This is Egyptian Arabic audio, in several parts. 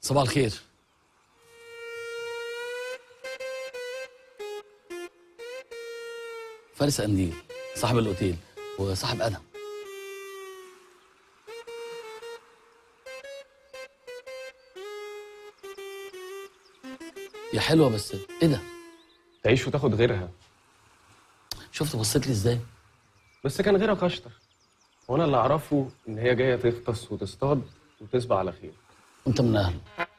صباح الخير فارس قنديل صاحب الاوتيل وصاحب ادم يا حلوه بس ايه ده تعيش وتاخد غيرها شفت بصيت لي ازاي بس كان غيرها كشطر وانا اللي اعرفه ان هي جايه تغطس وتصطاد وتصبح على خير وانت من اهله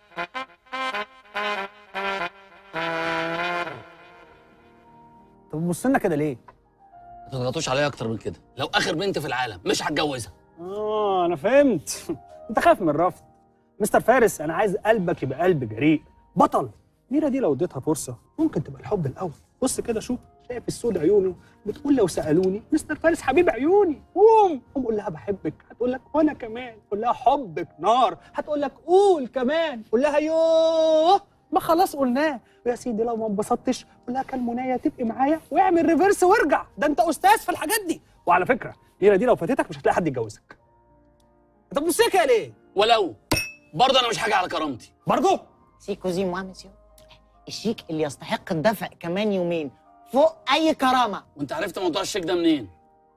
طب بص لنا كده ليه؟ ما تضغطوش عليا اكتر من كده لو اخر بنت في العالم مش هتجوزها اه انا فهمت انت خايف من الرفض مستر فارس انا عايز قلبك يبقى قلب جريء بطل ميرا دي لو اديتها فرصه ممكن تبقى الحب الاول بص كده شوف شايف السود عيونه بتقول لو سالوني مستر فارس حبيب عيوني قوم قوم قول لها بحبك هتقول لك وانا كمان قول لها حبك نار هتقول لك قول كمان قول لها يوه ما خلاص قلناه ويا سيدي لو ما انبسطتش قول لها كان منايا تبقي معايا واعمل ريفرس وارجع ده انت استاذ في الحاجات دي وعلى فكره ميرا دي لو فاتتك مش هتلاقي حد يتجوزك انت بتبص كده ليه ولو برضه انا مش حاجه على كرامتي برضه سي كوزي موا مسيو الشيك اللي يستحق الدفع كمان يومين فوق اي كرامه وانت عرفت موضوع الشيك ده منين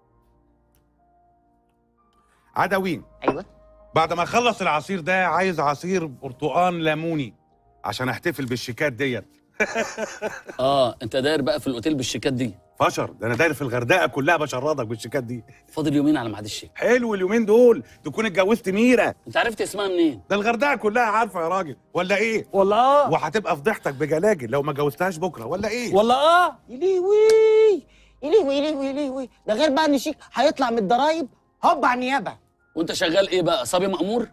عدوين ايوه بعد ما اخلص العصير ده عايز عصير برتقان ليموني عشان احتفل بالشيكات ديت اه انت داير بقى في الاوتيل بالشيكات دي فشر ده انا داير في الغردقه كلها بشردك بالشيكات دي فاضل يومين على ميعاد الشيك حلو اليومين دول تكون اتجوزت ميرا انت عرفت اسمها منين ده الغردقه كلها عارفه يا راجل ولا ايه والله وهتبقى فضيحتك بجلاجل لو ما جوزتهاش بكره ولا ايه والله اه يليوي يليوي يليوي يليوي ده غير بقى ان الشيك هيطلع من الضرايب هوب على النيابه وانت شغال ايه بقى صبي مأمور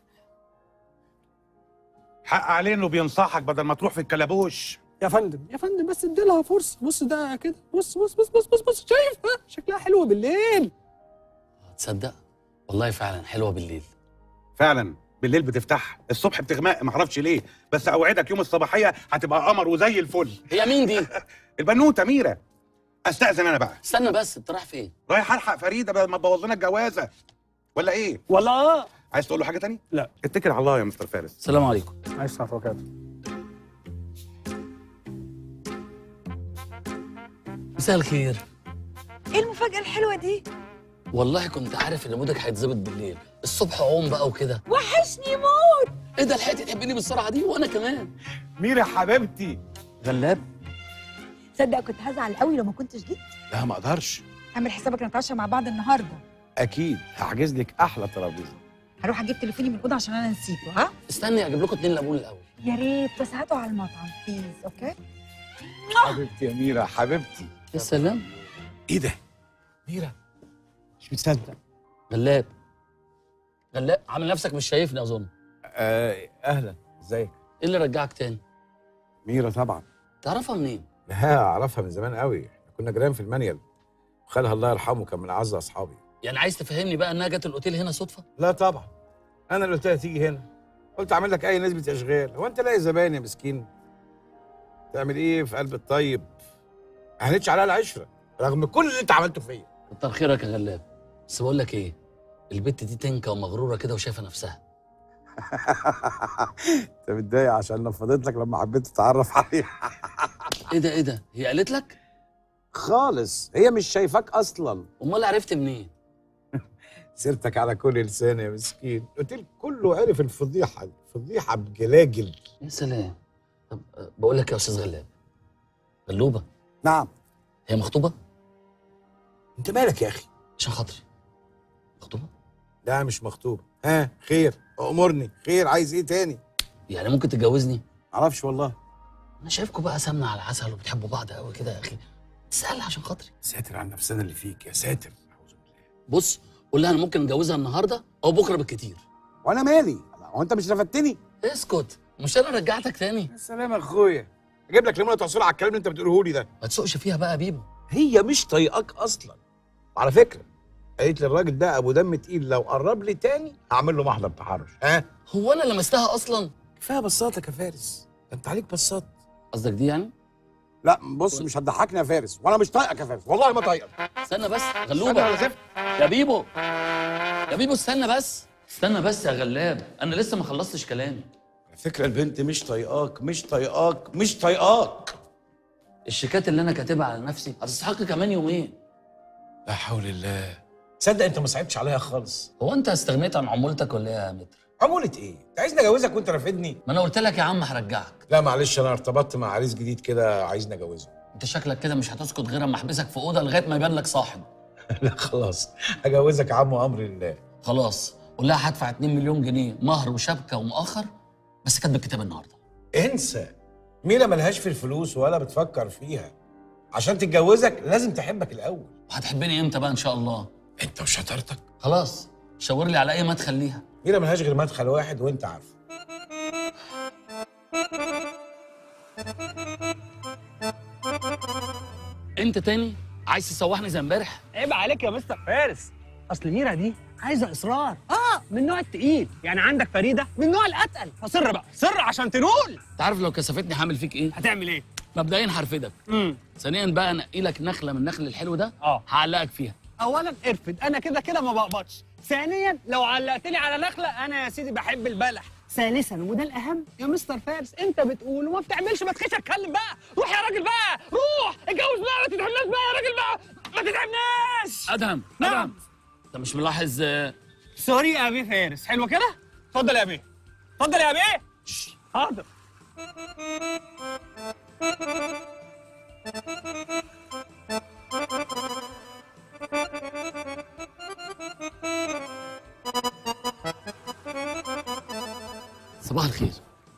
حق عليه انه بينصحك بدل ما تروح في الكلابوش يا فندم يا فندم بس اديلها فرصه بص ده كده بص بص بص بص بص, بص. شايف ها شكلها حلو بالليل تصدق والله فعلا حلوه بالليل فعلا بالليل بتفتح الصبح بتغمق معرفش ليه بس اوعدك يوم الصباحيه هتبقى قمر وزي الفل هي مين دي البنوته ميرا استاذن انا بقى استنى بس انت رايح فين رايح الحق فريده بدل ما تبوظ لنا الجوازه ولا ايه والله اه عايز تقول له حاجه تاني لا اتكل على الله يا مستر فارس السلام عليكم عايز تعرف وكده مساء الخير ايه المفاجأة الحلوة دي؟ والله كنت عارف ان مودك هيتظبط بالليل الصبح عوم بقى وكده وحشني موت ايه ده لحقتي تحبيني بالسرعه دي وانا كمان ميرا حبيبتي غلاب تصدق كنت هزعل قوي لو ما كنتش جيت لا ما اقدرش اعمل حسابك نتعشى مع بعض النهارده اكيد هحجز لك احلى ترابيزه هروح اجيب تليفوني من الاوضه عشان انا نسيته ها استني اجيب لكم اتنين ليمون الاول يا ريت بس هاتوا على المطعم بليز اوكي حبيبتي يا ميرا حبيبتي يا سلام ايه ده ميرا مش مصدق غلاب غلاب عامل نفسك مش شايفني اظن آه اهلا ازيك ايه اللي رجعك تاني ميرا طبعا تعرفها منين لا اعرفها من زمان قوي احنا كنا جيران في المنيل وخالها الله يرحمه كان من اعز اصحابي يعني عايز تفهمني بقى انها جت الاوتيل هنا صدفه لا طبعا انا اللي قلت لها تيجي هنا قلت اعمل لك اي نسبه اشغال هو انت لاقي زباين يا مسكين تعمل ايه في قلب الطيب ما هنتش عليها العشره رغم كل اللي انت عملته فيا كتر خيرك يا غلاب بس بقول لك ايه البت دي تنكه ومغروره كده وشايفه نفسها انت متضايق عشان نفضت لك لما حبيت تتعرف عليها ايه ده ايه ده هي قالت لك خالص هي مش شايفاك اصلا امال عرفت منين سيرتك على كل لسان يا مسكين الاوتيل كله عرف الفضيحه دي فضيحه بجلاجل يا سلام طب أه، بقول لك يا استاذ غلاب غلوبه نعم هي مخطوبه انت مالك يا اخي عشان خاطري مخطوبه لا مش مخطوب ها خير امرني خير عايز ايه تاني يعني ممكن تتجوزني معرفش والله انا شايفكم بقى سمنه على عسل وبتحبوا بعض قوي كده يا اخي تسال عشان خاطري ساتر على نفسنا اللي فيك يا ساتر أعوذ بالله. بص قول لها انا ممكن اتجوزها النهارده او بكره بالكتير وانا مالي هو انت مش رفدتني اسكت مش انا رجعتك تاني يا سلام يا اخويا اجيب لك ليمونه تعصر على الكلام اللي انت بتقوله لي ده ما تسوقش فيها بقى يا بيبو هي مش طايقاك اصلا وعلى فكره قالت لي الراجل ده ابو دم تقيل لو قرب لي تاني هعمل له محضر تحرش ها هو انا لمستها اصلا كفايه بصاتك يا فارس ده انت عليك بصات قصدك دي يعني لا بص مش هتضحكني يا فارس وانا مش طايقك يا فارس والله ما طايقك استنى بس استنى غلوبه ولا زفت يا بيبو يا بيبو استنى بس استنى بس يا غلاب انا لسه ما خلصتش كلامي على فكره البنت مش طايقاك مش طايقاك مش طايقاك الشيكات اللي انا كاتبها على نفسي هتستحق كمان يومين لا حول الله تصدق انت ما صعبتش عليا خالص هو انت استغنيت عن عمولتك ولا ايه يا متر عمولة ايه؟ انت عايزني اجوزك وانت رافضني؟ ما انا قلت لك يا عم هرجعك لا معلش انا ارتبطت مع عريس جديد كده عايزني اجوزه انت شكلك كده مش هتسكت غير اما احبسك في اوضه لغايه ما يبان لك صاحب لا خلاص هجوزك يا عم وامر الله خلاص قول لها هدفع 2 مليون جنيه مهر وشبكه ومؤخر بس كاتب الكتاب النهارده انسى ميلا ملهاش في الفلوس ولا بتفكر فيها عشان تتجوزك لازم تحبك الاول وهتحبني امتى بقى ان شاء الله انت وشطارتك خلاص شاور لي على اي مدخل ليها ميلا ملهاش غير مدخل واحد وانت عارفه انت تاني عايز تسوحني زي امبارح عيب عليك يا مستر فارس اصل ميرا دي عايزه اصرار اه من النوع التقيل يعني عندك فريده من النوع الاتقل فصر بقى سر عشان تنول انت عارف لو كسفتني هعمل فيك ايه هتعمل ايه مبدئيا هرفدك امم ثانيا بقى انقي لك نخله من النخل الحلو ده اه هعلقك فيها اولا ارفد انا كده كده ما بقبضش ثانيا لو علقتني على نخله انا يا سيدي بحب البلح ثالثا وده الاهم يا مستر فارس انت بتقول وما بتعملش ما تخش اتكلم بقى روح يا راجل بقى روح اتجوز بقى ما تتعبناش بقى يا راجل بقى ما تتعبناش ادهم نعم. ادهم انت مش ملاحظ آه، سوري يا ابي فارس حلوه كده اتفضل يا ابي اتفضل يا ابي حاضر صباح الخير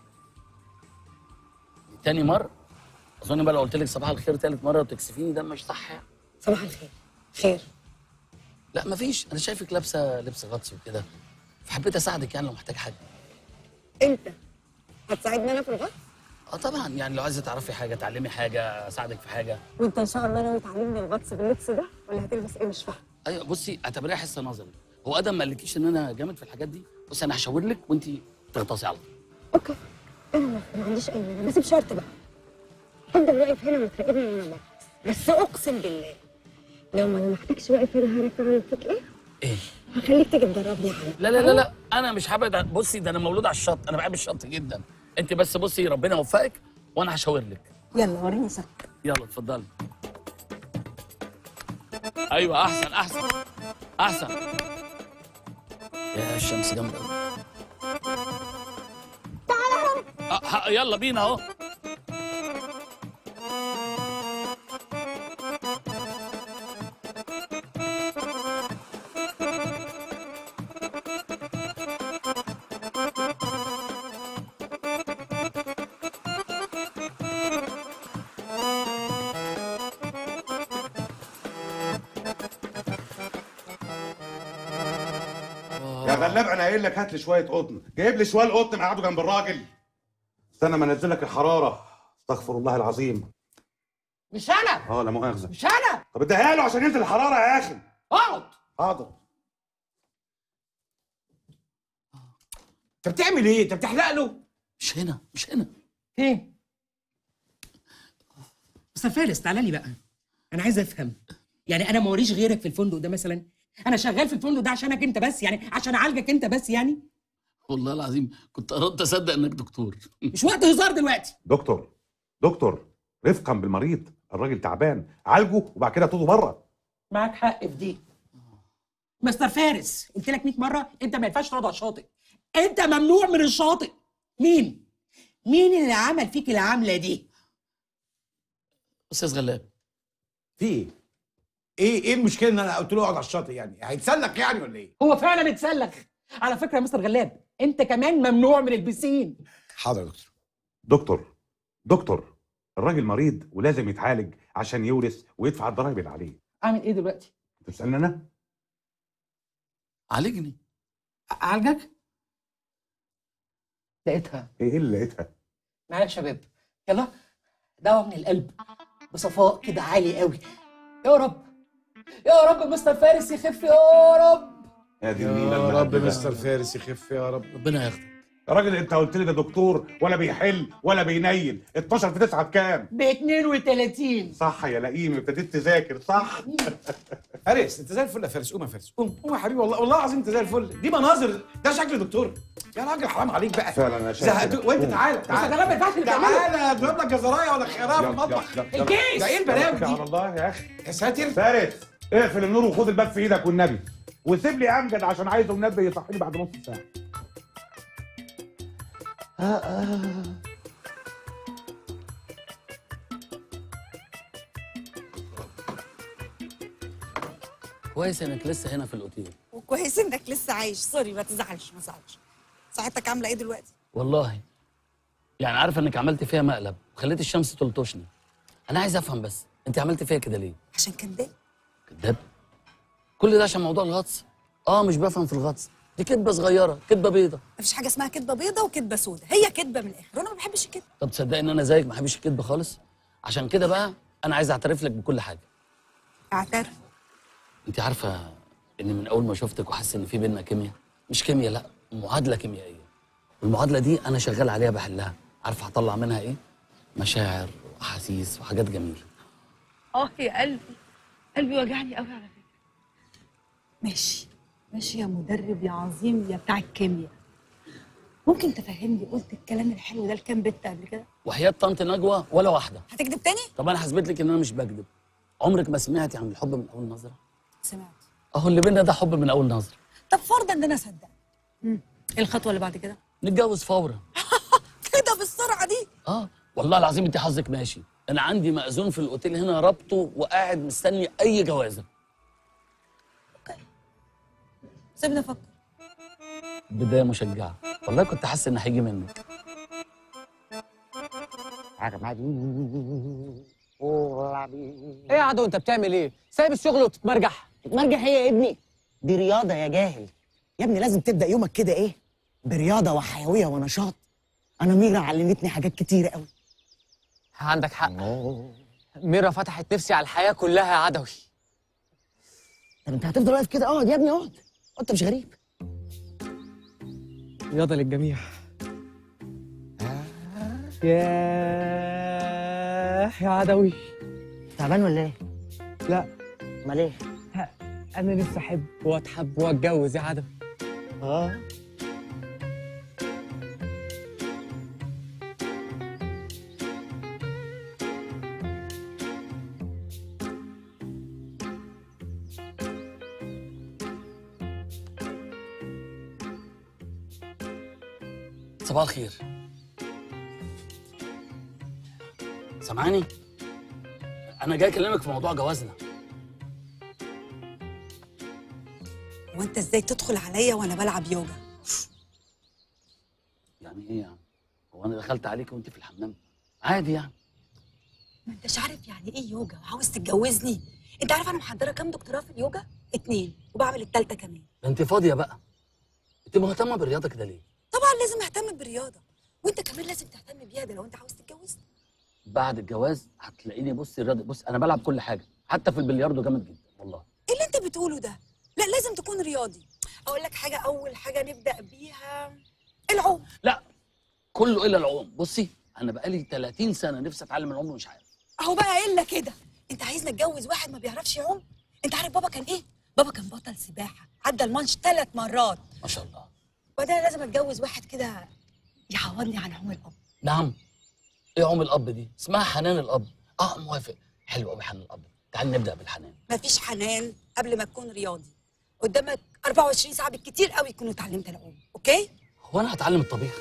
تاني مرة أظن بقى لو قلت لك صباح الخير تالت مرة وتكسفيني ده مش صح يعني صباح الخير خير لا مفيش أنا شايفك لابسة لبس غطس وكده فحبيت أساعدك يعني لو محتاج حاجة انت هتساعدني انا في الغطس اه طبعا يعني لو عايزة تعرفي حاجة تعلمي حاجة أساعدك في حاجة وانت ان شاء الله ناوي تعلمني الغطس باللبس ده ولا هتلبس ايه مش فاهمه أيوة بصي اعتبريها حصة نظري هو آدم ما قالكيش إن أنا جامد في الحاجات دي بصي أنا هشاور لك وأنت تغطسي على طول اوكي انا موافقة، ما عنديش اي مانع بس بشرط بقى افضل واقف هنا وتراقبني وانا بغطس بس اقسم بالله لو ما لمحتكش واقف هنا هعرف اعمل فيك ايه إيه هخليك تيجي تدربني عليه لا لا لا لا انا مش هبعد عن- بصي ده انا مولود على الشط انا بحب الشط جدا انت بس بصي ربنا يوفقك وانا هشاور لك يلا وريني شط يلا اتفضلي ايوه احسن احسن احسن يا الشمس جامده تعالى يلا بينا اهو يا غلاب انا قايل لك هات لي شويه قطن جايب لي شويه قطن مقعده جنب الراجل استنى ما انزل لك الحراره استغفر الله العظيم مش انا اه لا مؤاخذه مش انا طب اديها له عشان ينزل الحراره يا اخي اقعد حاضر انت بتعمل ايه؟ انت بتحلق له؟ مش هنا مش هنا فين مستر فارس تعالى لي بقى انا عايز افهم يعني انا موريش غيرك في الفندق ده مثلا انا شغال في الفندق ده عشانك انت بس يعني عشان اعالجك انت بس يعني والله العظيم كنت قربت اصدق انك دكتور مش وقت هزار دلوقتي دكتور دكتور رفقا بالمريض الراجل تعبان عالجه وبعد كده تاخده بره معاك حق في دي مستر فارس قلت لك 100 مره انت ما ينفعش تقعد على الشاطئ انت ممنوع من الشاطئ مين مين اللي عمل فيك العمله دي استاذ غلاب في ايه؟ ايه ايه المشكله ان انا قلت له اقعد على الشاطئ يعني؟ هيتسلق يعني ولا ايه؟ هو فعلا اتسلخ على فكره يا مستر غلاب انت كمان ممنوع من البسين حاضر يا دكتور دكتور دكتور الراجل مريض ولازم يتعالج عشان يورث ويدفع الضرايب اللي عليه اعمل ايه دلوقتي تسالني انا عالجني اعالجك لقيتها ايه اللي لقيتها معايا يا شباب يلا دواء من القلب بصفاء كده عالي قوي يا رب يا رب مستر فارس يخف يا رب يا دي يا النيلة رب المهببة. مستر فارس يخف يا رب ربنا ياخدك يا راجل انت قلت لي ده دكتور ولا بيحل ولا بينيل 12 في 9 بكام ب 32 صح يا لئيم ابتديت تذاكر صح فارس انت زي الفل يا فارس قوم يا فارس قوم قوم يا حبيبي والله والله العظيم انت زي الفل دي مناظر ده شكل دكتور يا راجل حرام عليك بقى فعلا انا شايف زهقت كده. وانت قوم. تعالى بس تعالى ده ما ينفعش اللي بتعمله. تعالى اضرب لك جزرايه ولا خيارها في يلا، المطبخ يلا، يلا. الكيس ده ايه البلاوي توكل على دي الله يا اخي يا ساتر فارس اقفل النور وخد الباب في ايدك والنبي وسيب لي امجد عشان عايزه منبه يصحيني بعد نص ساعه كويس انك لسه هنا في الاوتيل وكويس انك لسه عايش سوري ما تزعلش ما تزعلش صحتك عامله ايه دلوقتي والله يعني عارفه انك عملت فيها مقلب وخليت الشمس تلطشني انا عايز افهم بس انت عملت فيها كده ليه عشان كداب كداب كل ده عشان موضوع الغطس اه مش بفهم في الغطس دي كدبه صغيره كدبه بيضه مفيش حاجه اسمها كدبه بيضه وكدبه سودة هي كدبه من الاخر وانا ما بحبش الكدب طب تصدقي ان انا زيك ما بحبش الكدب خالص عشان كده بقى انا عايز اعترف لك بكل حاجه اعترف انت عارفه ان من اول ما شفتك وحاسس ان في بينا كيمياء مش كيمياء لا معادله كيميائيه والمعادله دي انا شغال عليها بحلها عارفه هطلع منها ايه مشاعر واحاسيس وحاجات جميله اه يا قلبي قلبي وجعني قوي على فكره ماشي ماشي يا مدرب يا عظيم يا بتاع الكيمياء ممكن تفهمني قلت الكلام الحلو ده لكام بنت قبل كده وحياه طنط نجوى ولا واحده هتكذب تاني طب انا هثبت لك ان انا مش بكذب عمرك ما سمعتي عن الحب من اول نظره سمعت اهو اللي بينا ده حب من اول نظره طب فرضا ان انا صدقت مم. ايه الخطوه اللي بعد كده نتجوز فورا كده بالسرعه دي اه والله العظيم انت حظك ماشي انا عندي مأذون في الاوتيل هنا ربطه وقاعد مستني اي جوازه سيبني افكر بدايه مشجعه والله كنت حاسس ان هيجي منك ايه يا عدو انت بتعمل ايه؟ سايب الشغل وبتتمرجح تتمرجح هي يا ابني دي رياضه يا جاهل يا ابني لازم تبدا يومك كده ايه برياضه وحيويه ونشاط انا ميرا علمتني حاجات كتيره قوي عندك حق ميرا فتحت نفسي على الحياه كلها يا عدوي طب انت هتفضل واقف كده اقعد يا ابني اقعد انت مش غريب رياضه للجميع ياه يا عدوي تعبان ولا ايه لا امال ايه انا لسه احب واتحب واتجوز يا عدوي اه صباح الخير سامعاني انا جاي اكلمك في موضوع جوازنا هو انت ازاي تدخل عليا وانا بلعب يوجا يعني ايه يعني هو انا دخلت عليك وانت في الحمام عادي يعني ما انتش عارف يعني ايه يوجا وعاوز تتجوزني انت عارف انا محضره كام دكتوراه في اليوجا اتنين وبعمل التالتة كمان ده انت فاضيه بقى انت مهتمه بالرياضه كده ليه طبعا لازم اهتم بالرياضه وانت كمان لازم تهتم بيها ده لو انت عاوز تتجوزني بعد الجواز هتلاقيني بص الرياضه بص انا بلعب كل حاجه حتى في البلياردو جامد جدا والله ايه اللي انت بتقوله ده لا لازم تكون رياضي اقول لك حاجه اول حاجه نبدا بيها العوم لا كله الا العوم بصي انا بقالي 30 سنه نفسي اتعلم العوم ومش عارف اهو بقى الا كده انت عايزني اتجوز واحد ما بيعرفش يعوم انت عارف بابا كان ايه بابا كان بطل سباحه عدى المانش ثلاث مرات ما شاء الله وبعدين أنا لازم اتجوز واحد كده يعوضني عن عوم الاب نعم ايه عوم الاب دي اسمها حنان الاب اه موافق حلو قوي حنان الاب تعال نبدا بالحنان مفيش حنان قبل ما تكون رياضي قدامك 24 ساعه بالكتير قوي تكون اتعلمت العوم اوكي هو انا هتعلم الطبيخ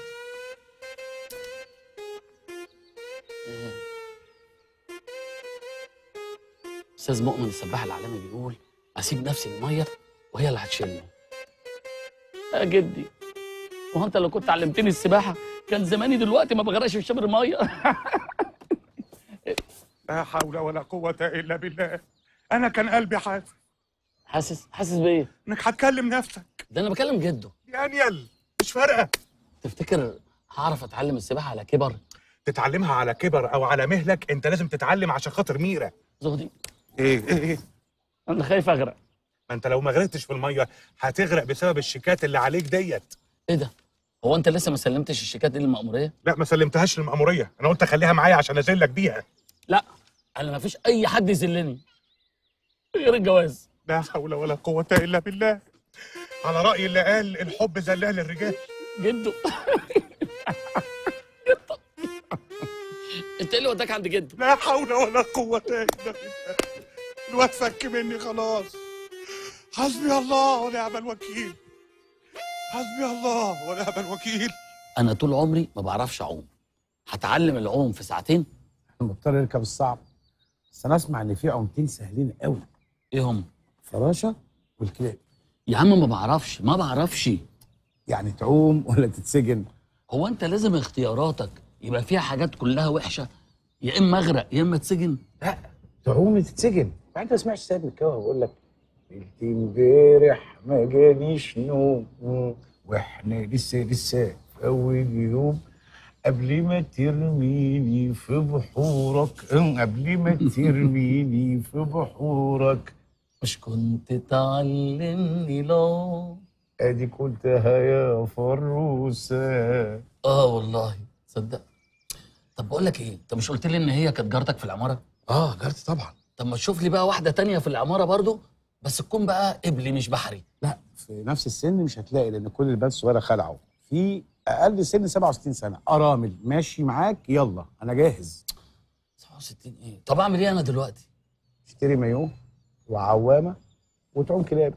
آه. استاذ مؤمن السباح العالمي بيقول اسيب نفسي الميه وهي اللي هتشيلني يا جدي هو انت لو كنت علمتني السباحه كان زماني دلوقتي ما بغرقش في شبر الميه لا حول ولا قوة إلا بالله أنا كان قلبي حاسس حاسس حاسس بايه إنك هتكلم نفسك ده انا بكلم جده يا أنيل مش فارقة تفتكر هعرف اتعلم السباحه على كبر تتعلمها على كبر أو على مهلك أنت لازم تتعلم عشان خاطر ميرا زهدي إيه إيه إيه انا خايف اغرق ما أنت لو ما غرقتش في المية هتغرق بسبب الشيكات اللي عليك ديت ايه ده هو انت لسه ما سلمتش الشيكات دي للمأمورية؟ لا ما سلمتهاش للمأمورية أنا قلت أخليها معايا عشان أذلك بيها لا انا ما فيش اي حد يذلني غير الجواز لا حول ولا قوة إلا بالله على رأي اللي قال الحب زلال الرجال جدو انت ايه اللي وداك عند جدو لا حول ولا قوة إلا بالله الواد فك مني خلاص حسبي الله ونعم الوكيل حسبي الله ونعم الوكيل انا طول عمري ما بعرفش اعوم هتعلم العوم في ساعتين مضطر يركب الصعب بس انا اسمع ان في عمتين سهلين قوي ايه هم فراشه والكلاب يا عم ما بعرفش ما بعرفش يعني تعوم ولا تتسجن هو انت لازم اختياراتك يبقى فيها حاجات كلها وحشه يا اما اغرق يا اما اتسجن لا تعوم تتسجن يعني انت ما سمعتش سيد مكاوي بيقول لك قلت امبارح ما جاليش نوم واحنا لسه لسه في اول يوم قبل ما ترميني في بحورك أم، قبل ما ترميني في بحورك مش كنت تعلمني لو ادي قلتها يا فروسه اه والله تصدق طب بقول لك ايه انت مش قلت لي ان هي كانت جارتك في العماره اه جارتي طبعا طب ما تشوف لي بقى واحده تانية في العماره برضو بس تكون بقى قبلي مش بحري لا في نفس السن مش هتلاقي لان كل البنات الصغيره خلعوا في اقل سن 67 سنه ارامل ماشي معاك يلا انا جاهز 67 ايه طب اعمل ايه انا دلوقتي اشتري مايو وعوامه وتعوم كلاب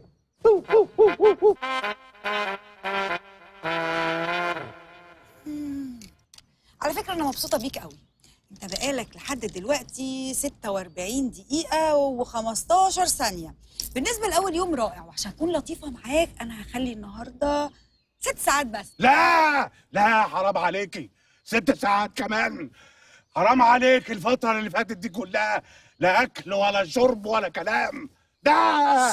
على فكره انا مبسوطه بيك قوي انت بقالك لحد دلوقتي 46 دقيقه و15 ثانيه بالنسبه لاول يوم رائع وعشان اكون لطيفه معاك انا هخلي النهارده ست ساعات بس لا لا حرام عليكي ست ساعات كمان حرام عليك الفترة اللي فاتت دي كلها لا أكل ولا شرب ولا كلام ده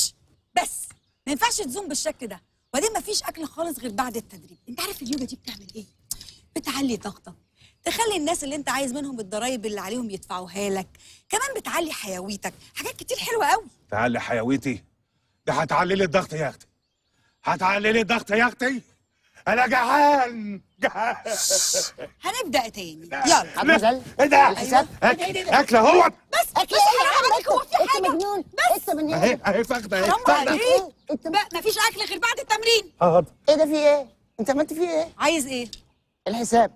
بس ما ينفعش تزوم بالشكل ده وبعدين ما فيش اكل خالص غير بعد التدريب انت عارف اليوجا دي بتعمل ايه بتعلي ضغطك تخلي الناس اللي انت عايز منهم الضرايب اللي عليهم يدفعوها لك كمان بتعلي حيويتك حاجات كتير حلوه قوي تعالي حيويتي ده هتعلي لي الضغط يا أختي هتعلي لي الضغط يا أختي أنا جعان جعان هنبدا تاني يلا لا، إيه ده؟ الحساب؟ أكل أكل أهوت بس بس حرام عليك هو في حاجه مجنون بس انت مجنون أهي أهي فاخدة أهي حرام فاخدة عليك ما فيش اكل غير بعد التمرين حاضر ايه ده في ايه؟ انت عملت فيه ايه؟ عايز ايه الحساب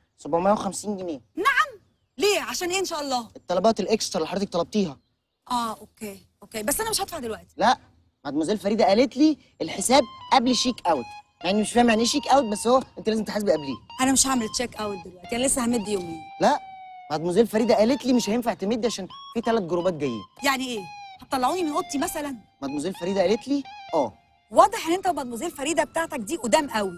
750 جنيه نعم ليه عشان ايه ان شاء الله الطلبات الاكسترا اللي حضرتك طلبتيها اه اوكي اوكي بس انا مش هدفع دلوقتي لا مدموزيل فريده قالت لي الحساب قبل شيك اوت يعني مش فاهم يعني ايه شيك اوت بس هو انت لازم تحاسبي قبليه انا مش هعمل تشيك اوت دلوقتي انا لسه همد يومين لا مدموزيل فريده قالت لي مش هينفع تمدي عشان في ثلاث جروبات جايين يعني ايه هتطلعوني من اوضتي مثلا مدموزيل فريده قالت لي اه واضح ان انت ومدموزيل فريده بتاعتك دي قدام قوي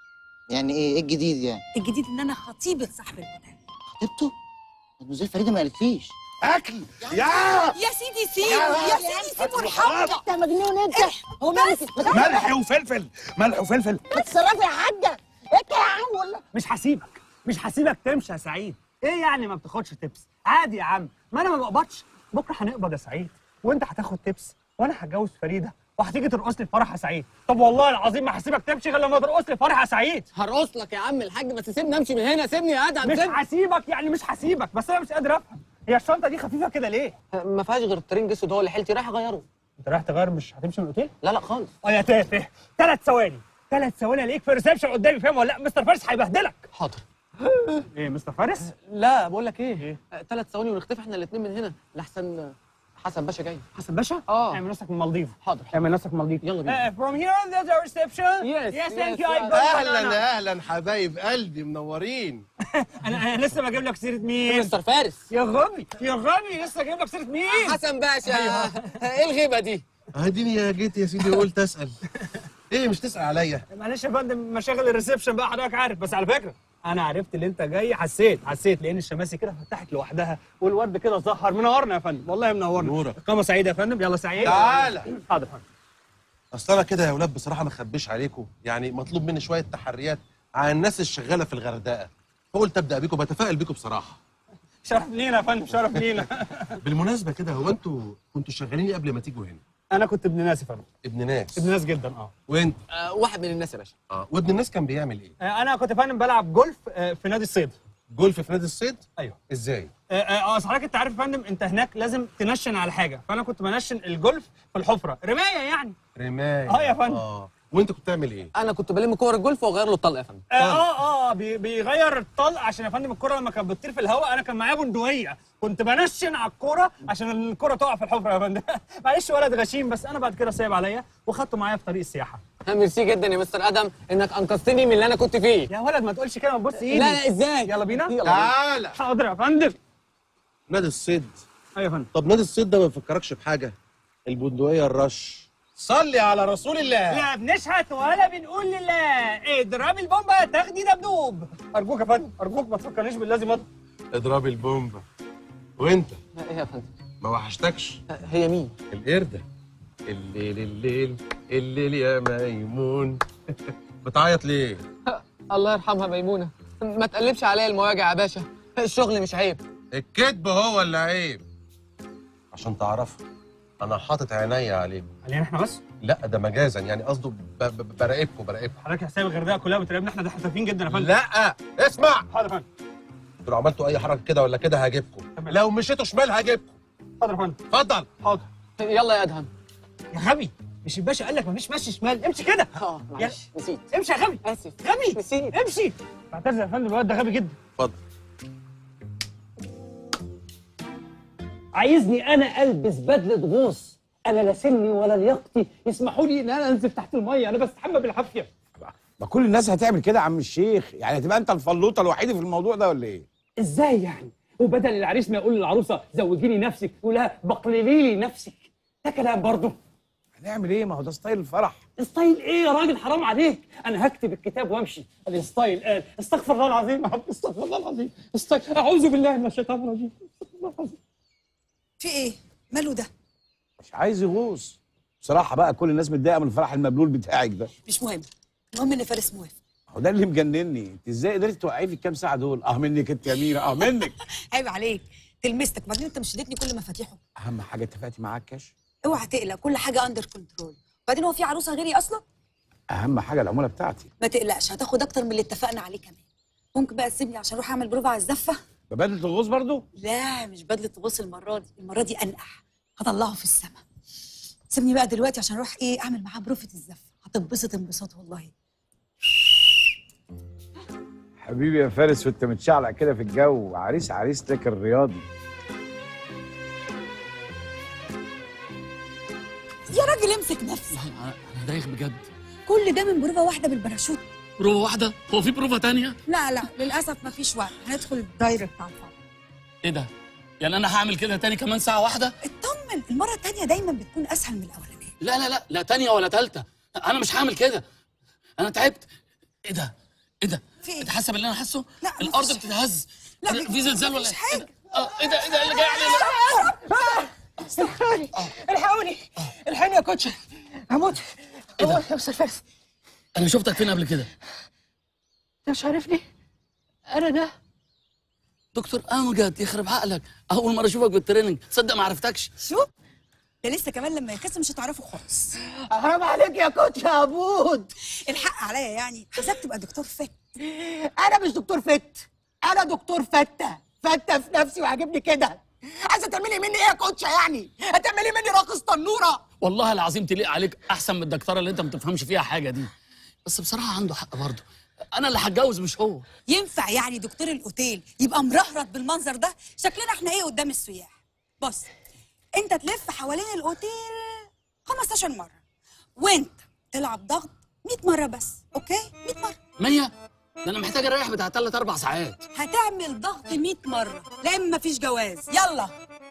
يعني ايه ايه الجديد يعني الجديد ان انا خطيبه صاحب المطعم خطيبته مدموزيل فريده ما قالتليش أكل يا يا سيدي سيبه يا سيدي سيبه ارحمنا انت مجنون انت هو مالك ملح وفلفل ملح وفلفل اتصرفي يا حاجه انت يا عم والله مش هسيبك مش هسيبك تمشي يا سعيد ايه يعني ما بتاخدش تبس عادي يا عم ما انا ما بقبضش بكره هنقبض يا سعيد وانت هتاخد تبس وانا هتجوز فريده وهتيجي ترقص لي فرح يا سعيد طب والله العظيم ما هسيبك تمشي غير لما ترقص لي فرح يا سعيد هرقص لك يا عم الحاج بس سيبني امشي من هنا سيبني يا ادم مش سيبني هسيبك يعني مش هسيبك بس انا مش قادر افهم هي الشنطه دي خفيفه كده ليه ما فيهاش غير الترنج اسود هو اللي حيلتي رايح اغيره انت رايح تغير مش هتمشي من الاوتيل لا لا خالص اه يا تافه ثلاث ثواني ثلاث ثواني الاقيك في الريسبشن قدامي فاهم ولا لا مستر فارس هيبهدلك حاضر ايه مستر فارس لا بقول لك ايه ثلاث ثواني ونختفي احنا الاثنين من هنا لحسن حسن باشا جاي حسن باشا اه اعمل نفسك من المالديف حاضر اعمل نفسك من المالديف يلا بينا. Uh, from here there's a reception Yes, yes yes, thank you I yes. got banana. اهلا اهلا حبايب قلبي منورين انا انا لسه بجيب لك سيره مين مستر فارس يا غبي يا غبي لسه جايب لك سيره مين حسن باشا ايه الغيبه دي اديني يا جيت يا سيدي قلت اسال ايه مش تسال عليا معلش يا فندم مشاغل الريسبشن بقى حضرتك عارف بس على فكره انا عرفت اللي انت جاي حسيت حسيت لان الشماسي كده فتحت لوحدها والورد كده ظهر منورنا يا فندم والله منورنا نورك. اقامه سعيده يا فندم يلا سعيد تعالى. حاضر فندم اصل انا كده يا ولاد بصراحه ما اخبيش عليكم يعني مطلوب مني شويه تحريات عن الناس الشغاله في الغردقه فقلت ابدا بيكم بتفائل بيكم بصراحه شرف لينا يا فندم شرف لينا بالمناسبه كده هو انتوا كنتوا شغالين إيه قبل ما تيجوا هنا انا كنت ابن ناس يا فندم ابن ناس ابن ناس جدا اه وانت آه واحد من الناس يا باشا اه وابن الناس كان بيعمل ايه آه، انا كنت يا فندم بلعب جولف آه، في نادي الصيد جولف في نادي الصيد ايوه ازاي اه اه أصل حضرتك انت عارف يا فندم انت هناك لازم تنشن على حاجه فانا كنت بنشن الجولف في الحفره رمايه يعني رماية اه يا فندم. اه وانت كنت بتعمل ايه؟ انا كنت بلم كور الجولف واغير له الطلقه يا فندم اه اه اه بي- بيغير الطلق عشان يا فندم الكره لما كانت بتطير في الهواء انا كان معايا بندقيه كنت بنشن على الكوره عشان الكره تقع في الحفره يا فندم معلش ولد غشيم بس انا بعد كده سايب عليا وخدته معايا في طريق السياحه ميرسي جدا يا مستر ادم انك انقذتني من اللي انا كنت فيه يا ولد ما تقولش كده ما تبص ايدي لا لا ازاي يلا بينا يلا بينا. تعالى حاضر يا فندم نادي الصيد ايوه يا فندم طب نادي الصيد ده ما بيفكركش بحاجه البندقيه الرش صلي على رسول الله لا بنشهت ولا بنقول لله اضرب البومبه تاخدي دبدوب ارجوك يا فندم ارجوك ما تفكرنيش بالذي مضى اضرب البومبه وانت ايه يا فندم ما وحشتكش هي مين القرده الليل الليل الليل يا ميمون بتعيط ليه الله يرحمها ميمونه ما تقلبش عليا المواجع يا باشا الشغل مش عيب الكذب هو اللي عيب عشان تعرفوا انا حاطط عينيا عليكم علينا احنا بس لا ده مجازا يعني قصده ب- ب- براقبكم براقبكم حضرتك حساب الغردقه كلها بتراقبنا احنا ده احنا خفيفين جدا يا فندم لا اسمع حاضر يا فندم انتوا لو عملتوا اي حركه كده ولا كده هجيبكم تمام. لو مشيتوا شمال هجيبكم حاضر يا فندم اتفضل حاضر يلا يا ادهم يا غبي مش الباشا قال لك مفيش مشي شمال امشي كده اه معلش نسيت امشي يا غبي اسف غبي نسيت امشي بعتذر يا فندم الواد ده غبي جدا اتفضل عايزني انا البس بدله غوص انا لا سني ولا لياقتي يسمحوا لي ان انا انزل تحت الميه انا بستحمى بالعافيه ما كل الناس هتعمل كده يا عم الشيخ يعني هتبقى انت الفلوطه الوحيده في الموضوع ده ولا ايه ازاي يعني وبدل العريس ما يقول للعروسه زوجيني نفسك يقول لها بقللي لي نفسك ده كلام برضه هنعمل ايه ما هو ده ستايل الفرح ستايل ايه يا راجل حرام عليك انا هكتب الكتاب وامشي الستايل قال استغفر الله العظيم يا رب استغفر الله العظيم استغفر اعوذ بالله من الشيطان الرجيم استغفر الله العظيم في ايه ماله ده مش عايز يغوص بصراحه بقى كل الناس متضايقه من الفرح المبلول بتاعك ده مش مهم المهم ان فارس موافق هو ده اللي مجنني انت ازاي قدرتي توقعيه في الكام ساعه دول اه منك انت يا ميرا اه منك عيب عليك تلمستك بعدين انت مش اديتني كل مفاتيحه اهم حاجه اتفقتي معاه الكاش اوعى تقلق كل حاجه اندر كنترول بعدين هو في عروسه غيري اصلا اهم حاجه العموله بتاعتي ما تقلقش هتاخد اكتر من اللي اتفقنا عليه كمان ممكن بقى تسيبني عشان اروح اعمل بروفا على الزفه ببدله الغوص برضو لا مش بدله تبص المره دي المره دي انقح هطلعه في السما سيبني بقى دلوقتي عشان اروح ايه اعمل معاه بروفة الزفه هتنبسط انبساط والله حبيبي يا فارس وانت متشعلق كده في الجو عريس عريس لكن رياضي يا راجل امسك نفسك انا أنا دايخ بجد كل ده من بروفه واحده بالباراشوت بروفه واحده هو في بروفه تانية لا لا للاسف مفيش وقت هندخل الدايركت على الفاضي ايه ده يعني انا هعمل كده تاني كمان ساعه واحده اطمن المره التانيه دايما بتكون اسهل من الاولانيه لا لا لا لا تانية ولا تالتة انا مش هعمل كده انا تعبت ايه ده ايه ده في ايه انت حاسه باللي انا حاسه لا، الارض مفيش- بتتهز لا، إيه ده؟ في زلزال ولا مفيش إيه؟ حاجة. اه ايه ده ايه ده اللي جاي علينا الحقوني الحقوني الحقني يا كوتش هموت إيه ده؟ هو يا استاذ فارس انا شفتك فين قبل كده انت مش عارفني انا ده دكتور امجد يخرب عقلك اول مره اشوفك بالتريننج تصدق ما عرفتكش شو ده لسه كمان لما يكسر مش هتعرفه خالص حرام عليك يا كوتش يا ابود الحق عليا يعني عايزاك تبقى دكتور فت انا مش دكتور فت انا دكتور فته فته في نفسي وعاجبني كده عايزه تعملي مني ايه يا كوتشه يعني هتعملي مني راقص تنوره والله العظيم تليق عليك احسن من الدكتوره اللي انت ما تفهمش فيها حاجه دي بس بصراحه عنده حق برضه انا اللي هتجوز مش هو ينفع يعني دكتور الاوتيل يبقى مرهرط بالمنظر ده شكلنا احنا ايه قدام السياح بص انت تلف حوالين الاوتيل 15 مره وانت تلعب ضغط 100 مره بس اوكي 100 مره 100 ده انا محتاج اريح بتاع 3 4 ساعات هتعمل ضغط 100 مره لا اما مفيش جواز يلا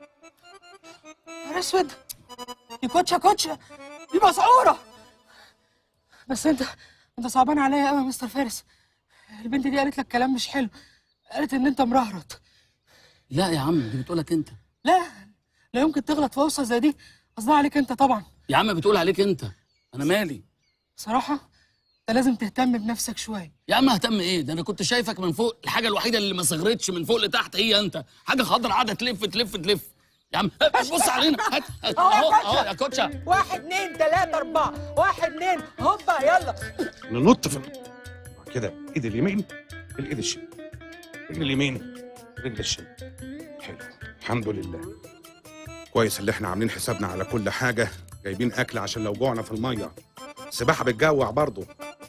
يا اسود يا كوتشه كوتشه دي مسعوره بس انت انت صعبان عليا قوي يا مستر فارس البنت دي قالت لك كلام مش حلو قالت ان انت مرهرط لا يا عم دي بتقولك انت لا لا يمكن تغلط في وصفه زي دي قصدها عليك انت طبعا يا عم بتقول عليك انت انا مالي صراحه انت لازم تهتم بنفسك شويه يا عم اهتم ايه ده انا كنت شايفك من فوق الحاجه الوحيده اللي ما صغرتش من فوق لتحت هي انت حاجه خضرا قاعده تلف تلف تلف يا عم بص علينا هات هات اهو اهو يا كوتشا واحد اتنين تلاته اربعه واحد اتنين هوبا يلا ننط في كده ايد اليمين الايد الشمال رجل اليمين رجل الشمال حلو الحمد لله كويس اللي احنا عاملين حسابنا على كل حاجه جايبين اكل عشان لو جوعنا في الميه السباحه بتجوع برضه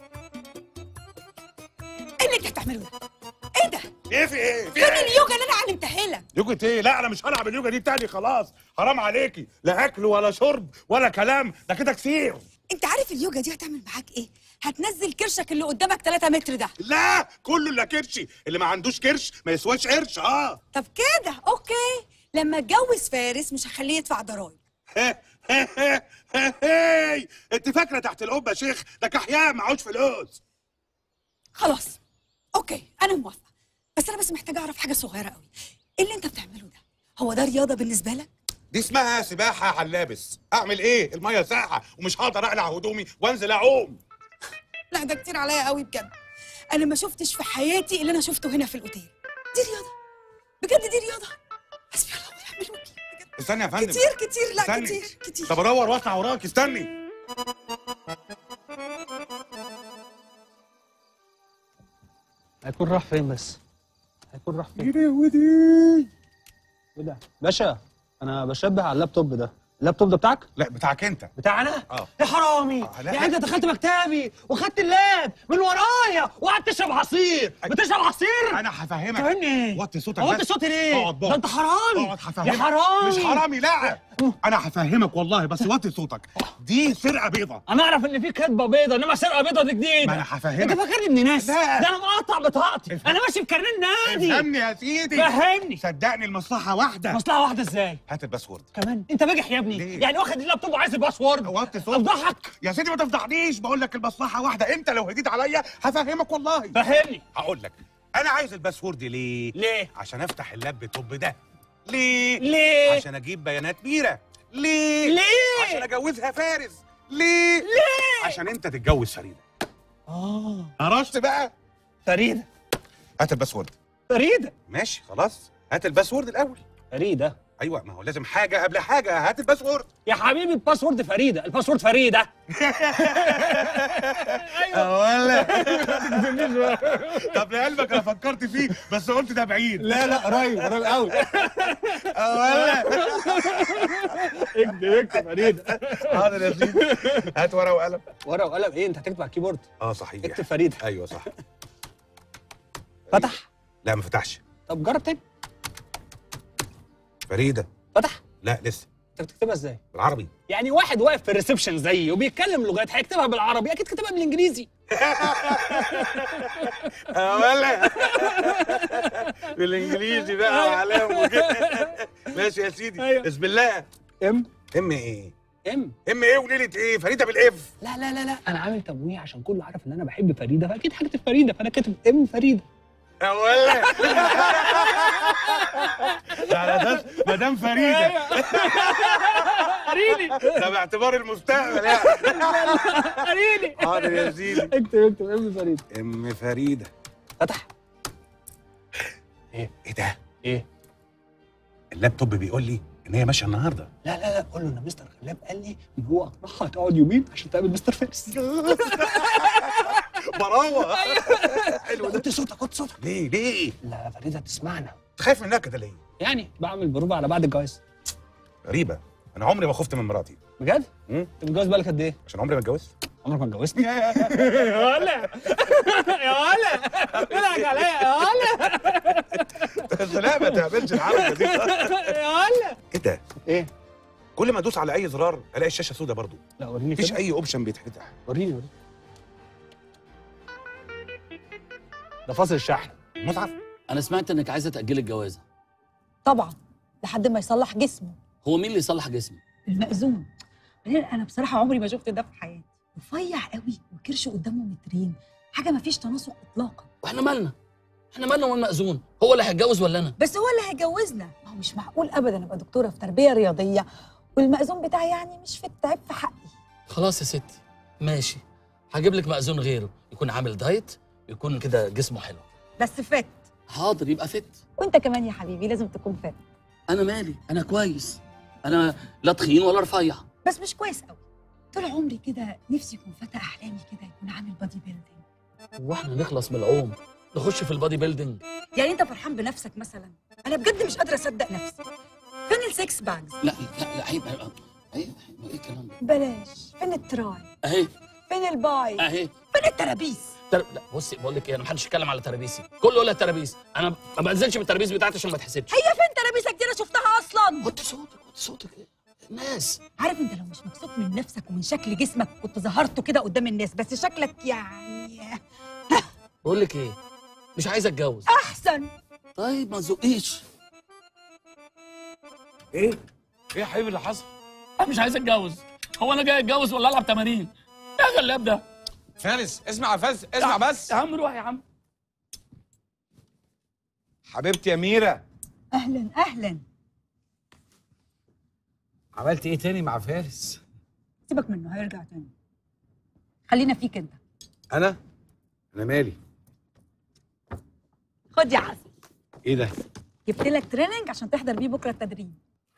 ايه اللي انت بتعمله ده؟ ايه ده؟ ايه في ايه في فين اليوجا اللي انا علمتها لك؟ يوجا ايه لا انا مش هلعب اليوجا دي تاني خلاص حرام عليكي لا اكل ولا شرب ولا كلام ده كده كتير انت عارف اليوجا دي هتعمل معاك ايه؟ هتنزل كرشك اللي قدامك 3 متر ده لا كله الا كرشي اللي ما عندوش كرش ما يسواش قرش اه طب كده اوكي لما اتجوز فارس مش هخليه يدفع ضرايب هي انت فاكره تحت القبه يا شيخ ده كحيان معهوش فلوس خلاص اوكي انا موافقه بس انا بس محتاجه اعرف حاجه صغيره قوي ايه اللي انت بتعمله ده هو ده رياضه بالنسبه لك دي اسمها سباحه على اللابس اعمل ايه الميه ساقعه ومش هقدر اقلع هدومي وانزل اعوم لا ده كتير عليا قوي بجد انا ما شفتش في حياتي اللي انا شفته هنا في الاوتيل دي رياضه بجد دي رياضه حسبي الله ونعم الوكيل استني يا فندم كتير كتير لا استني. كتير كتير طب ادور واطلع وراك استني هيكون راح فين بس؟ هيكون راح فين؟ ودي ايه ده؟ باشا انا بشبه على اللابتوب ده اللابتوب ده بتاعك؟ لا بتاعك انت بتاعنا؟ اه يا حرامي لا. يعني انت دخلت مكتبي وخدت اللاب من ورايا وقعدت تشرب عصير بتشرب عصير انا هفهمك فهمني وطي صوتك وطي بس. صوتي ليه؟ اقعد بقى. ده انت حرامي اقعد هفهمك يا حرامي مش حرامي لا انا هفهمك والله بس وطي صوتك دي سرقه بيضه انا اعرف ان في كدبه بيضه انما سرقه بيضه دي جديده ما انا هفهمك. انت فاكرني ابن ناس لا. ده انا مقطع بطاقتي انا ماشي بكارنيه النادي افهمني يا سيدي فهمني صدقني المصلحه واحده مصلحه واحده ازاي؟ هات الباسورد كمان انت بجح يا ابني ليه؟ يعني واخد اللابتوب وعايز الباسورد وطي صوتك افضحك يا سيدي ما تفضحنيش بقول لك المصلحه واحده انت لو هديت عليا هفهمك والله فهمني هقول لك انا عايز الباسورد ليه ليه؟ عشان افتح اللابتوب ده ليه ليه؟ عشان اجيب بيانات ميرا ليه ليه؟ عشان اجوزها فارس ليه ليه؟ عشان انت تتجوز فريده اه قرشت بقى فريده هات الباسورد فريده ماشي خلاص هات الباسورد الاول فريده ايوه ما هو لازم حاجه قبل حاجه هات الباسورد يا حبيبي الباسورد فريده الباسورد فريده ولا طب لعلمك انا فكرت فيه بس قلت ده بعيد لا لا قريب قريب قوي ولا اكتب اكتب فريده حاضر يا سيدي هات ورقه وقلم ورقه وقلم ايه انت هتكتب على الكيبورد اه صحيح اكتب فريده ايوه صح فتح لا ما فتحش طب جرب تاني فريده فتح لا لسه انت بتكتبها ازاي بالعربي يعني واحد واقف في الريسبشن زيي وبيتكلم لغات هيكتبها بالعربي اكيد كتبها بالانجليزي ولا بالانجليزي بقى وعلام وكده ماشي يا سيدي أيوة. بسم الله ام ام ايه ام ام ايه وليله ايه فريده بالاف لا لا لا لا انا عامل تمويه عشان كله عارف ان انا بحب فريده فاكيد هكتب فريده فانا كاتب ام فريده ولا على اساس مدام فريده قريني ده باعتبار المستقبل يعني قريني حاضر يا سيدي اكتب اكتب ام فريده ام فريده فتح ايه ده ايه اللابتوب بيقول لي ان هي ماشيه النهارده لا لا لا قول له ان مستر خلاب قال لي ان هو اقنعها تقعد يومين عشان تقابل مستر فارس براوه حلو ده وطي صوتك وطي صوتك ليه ليه لا فريده تسمعنا خايف منها كده ليه يعني بعمل بروفه على بعد الجواز غريبه انا عمري ما خفت من مراتي بجد؟ مم. انت متجوز بالك قد ايه؟ عشان عمري ما اتجوزت عمرك ما اتجوزتني؟ يا ولا يا ولا بلعك عليا يا ولا بس لا ما تعملش الحركه دي يا ولا ايه ده ايه؟ كل ما ادوس على اي زرار الاقي الشاشه سوداء برضو لا وريني مفيش كده اي اوبشن بيتفتح وريني وريني ده فاصل الشحن متعب انا سمعت انك عايزه تاجلي الجوازه طبعا لحد ما يصلح جسمه هو مين اللي يصلح جسمي المأذون بعدين انا بصراحه عمري ما شفت ده في حياتي رفيع قوي وكرشه قدامه مترين حاجه ما فيش تناسق اطلاقا واحنا مالنا احنا مالنا والمأذون هو اللي هيتجوز ولا انا بس هو اللي هيجوزنا ما هو مش معقول ابدا ابقى دكتوره في تربيه رياضيه والمأذون بتاعي يعني مش في التعب في حقي خلاص يا ستي ماشي هجيب لك مأذون غيره يكون عامل دايت يكون كده جسمه حلو بس فات حاضر يبقى فت وانت كمان يا حبيبي لازم تكون فات انا مالي انا كويس انا لا تخين ولا رفيع بس مش كويس قوي طول عمري كده نفسي يكون فتى احلامي كده يكون عامل بادي بيلدينج هو احنا نخلص من العوم نخش في البادي بيلدينج يعني انت فرحان بنفسك مثلا انا بجد مش قادره اصدق نفسي فين السكس باجز لا لا لا عيب عيب عيب عيب ايه الكلام ده بلاش فين التراي اهي فين الباي اهي فين الترابيس تر... لا بصي بقول لك ايه انا محدش يتكلم على ترابيسي كله يقول لك ترابيس انا ما بنزلش من الترابيس بتاعتي عشان ما تحسبش هي فين ترابيسك دي انا شفتها اصلا وطي صوتك وطي صوتك الناس عارف انت لو مش مبسوط من نفسك ومن شكل جسمك كنت ظهرته كده قدام الناس بس شكلك يعني بقول لك ايه مش عايز اتجوز احسن طيب ما تزقيش ايه ايه يا حبيبي اللي حصل انا مش عايز اتجوز هو انا جاي اتجوز ولا العب تمارين يا غلاب ده فارس اسمع يا فارس اسمع بس يا عم روح يا عم حبيبتي يا ميرا اهلا اهلا عملت ايه تاني مع فارس سيبك منه هيرجع تاني خلينا فيك انت انا انا مالي خد يا عسل ايه ده جبت لك تريننج عشان تحضر بيه بكره التدريب